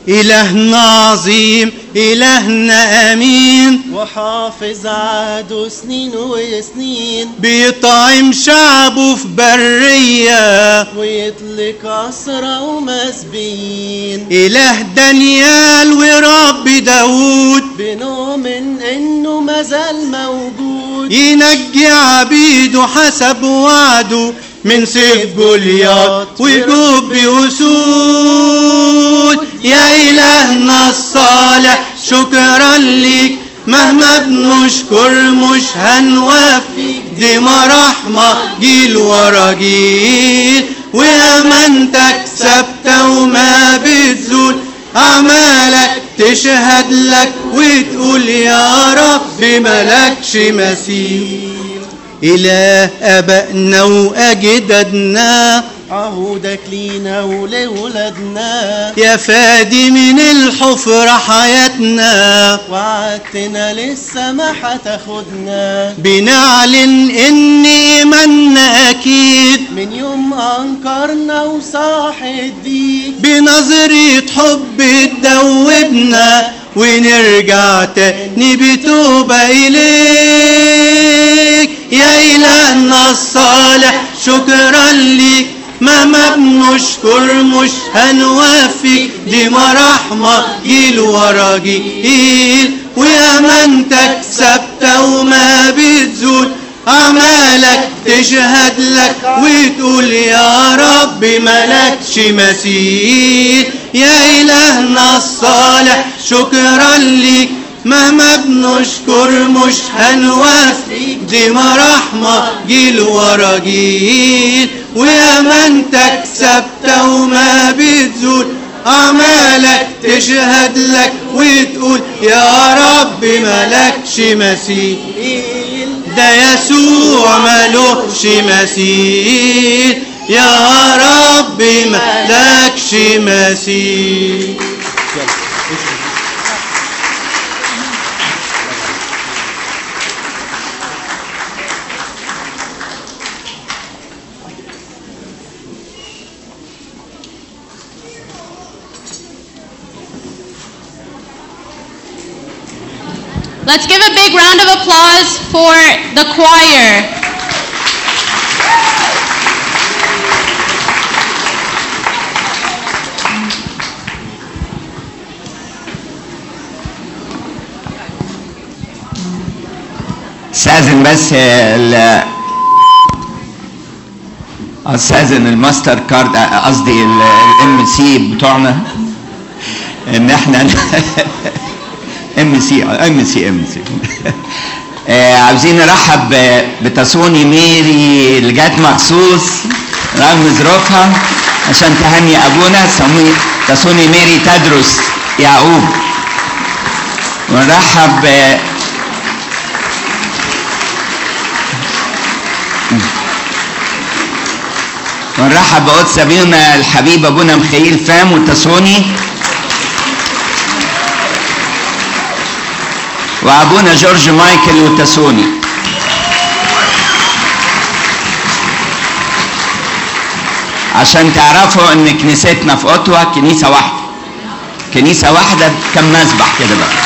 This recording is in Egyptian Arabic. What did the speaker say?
إلهنا عظيم إلهنا أمين وحافظ عهده سنين وسنين بيطعم شعبه في برية ويطلق أسرى ومسبيين إله دانيال ورب داود بنؤمن إنه مازال موجود ينجي عبيده حسب وعده من سيف جولياط وجوب أسود يا إلهنا الصالح شكرا ليك مهما بنشكر مش هنوفي دي رحمة جيل ورا جيل وأمانتك ثابتة وما بتزول أعمالك تشهد لك وتقول يا رب ملكش مثيل إله أبائنا وأجدادنا عهودك لينا ولولادنا يا فادي من الحفرة حياتنا وعدتنا لسه ما هتاخدنا بنعلن إن إيماننا أكيد من يوم أنكرنا وصاح الدين بنظرة حب تدوبنا ونرجع تاني بتوبة إليك يا إلهنا الصالح شكرا ليك مهما بنشكر مش هنوفي دي رحمة جيل ورا جيل وأمانتك ثابتة وما بتزول أعمالك تشهد لك وتقول يا رب ملكش مثيل يا إلهنا الصالح شكرا ليك مهما بنشكر مش هنوفي دي رحمة جيل ورا جيل وأمانتك ثابتة وما بتزول أعمالك تشهد لك وتقول يا رب ملكش مثيل ده يسوع ملوش مثيل يا رب ملكش مثيل Let's give a big round of applause for the choir. استاذن بس ال استاذن الماستر كارد قصدي الام سي بتوعنا ان احنا ام سي ام سي ام سي عاوزين نرحب بتسوني ميري اللي جت مخصوص رغم ظروفها عشان تهني ابونا سمي تسوني ميري تدرس يعقوب ونرحب ونرحب بقدس ابونا الحبيب ابونا مخيل فام والتسوني وابونا جورج مايكل والتسوني عشان تعرفوا ان كنيستنا في اوتوا كنيسه واحده كنيسه واحده كم مسبح كده بقى